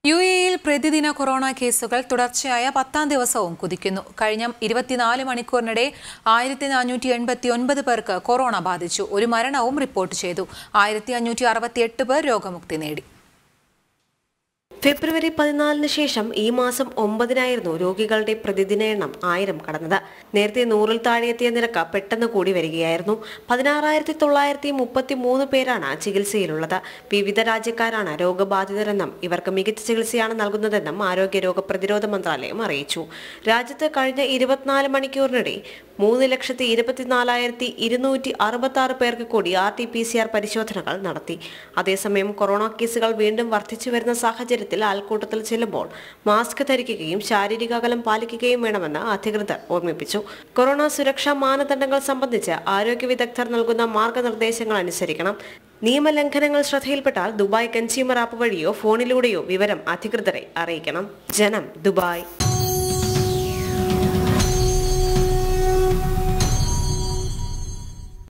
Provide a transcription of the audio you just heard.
U എയിൽ പ്രതിദിന corona കേസുകൾ തുടർച്ചയായ പത്താം ദിവസവും കുതിക്കുന്നു കഴിഞ്ഞ ഇരുപത്തിനാല് മണിക്കൂറിനിടെ ആയിരത്തി നാനൂറ്റി എൺപത്തി ഒൻപത് പേർക്ക് കൊറോണ ബാധിച്ചു ഒരു മരണവും റിപ്പോർട്ട് ചെയ്തു ആയിരത്തി അഞ്ഞൂറ്റി അറുപത്തി എട്ട് പേർ രോഗമുക്തി നേടി ഫെബ്രുവരി പതിനാലിന് ശേഷം ഈ മാസം ഒമ്പതിനായിരുന്നു രോഗികളുടെ പ്രതിദിന എണ്ണം ആയിരം കടന്നത് നേരത്തെ നൂറിൽ താഴെയെത്തിയ നിരക്ക് പെട്ടെന്ന് കൂടി വരികയായിരുന്നു പതിനാറായിരത്തി തൊള്ളായിരത്തി മുപ്പത്തി മൂന്ന് പേരാണ് ചികിത്സയിലുള്ളത് വിവിധ രാജ്യക്കാരാണ് രോഗബാധിതരെന്നും ഇവർക്ക് മികച്ച ചികിത്സയാണ് നൽകുന്നതെന്നും ആരോഗ്യ രോഗ പ്രതിരോധ മന്ത്രാലയം അറിയിച്ചു രാജ്യത്ത് കഴിഞ്ഞ ഇരുപത്തിനാല് മണിക്കൂറിനിടെ മൂന്ന് ലക്ഷത്തി ഇരുപത്തിനാലായിരത്തി ഇരുന്നൂറ്റി അറുപത്തി ആറ് പേർക്ക് കൂടി R T P C R പരിശോധനകൾ നടത്തി അതേസമയം കൊറോണ കേസുകൾ വീണ്ടും വർദ്ധിച്ചു വരുന്ന സാഹചര്യത്തിൽ ആൾക്കൂട്ടത്തിൽ ചെല്ലുമ്പോൾ മാസ്ക് ധരിക്കുകയും ശാരീരിക അകലം പാലിക്കുകയും വേണമെന്ന് അധികൃതർ ഓർമ്മിപ്പിച്ചു കൊറോണ സുരക്ഷാ മാനദണ്ഡങ്ങൾ സംബന്ധിച്ച് ആരോഗ്യ വിദഗ്ധർ നൽകുന്ന മാർഗനിർദ്ദേശങ്ങൾ അനുസരിക്കണം നിയമലംഘനങ്ങൾ ശ്രദ്ധയിൽപ്പെട്ടാൽ ദുബായ് കൺസ്യൂമർ ആപ്പ് വഴിയോ ഫോണിലൂടെയോ വിവരം അധികൃതരെ അറിയിക്കണം ജനം ദുബായ്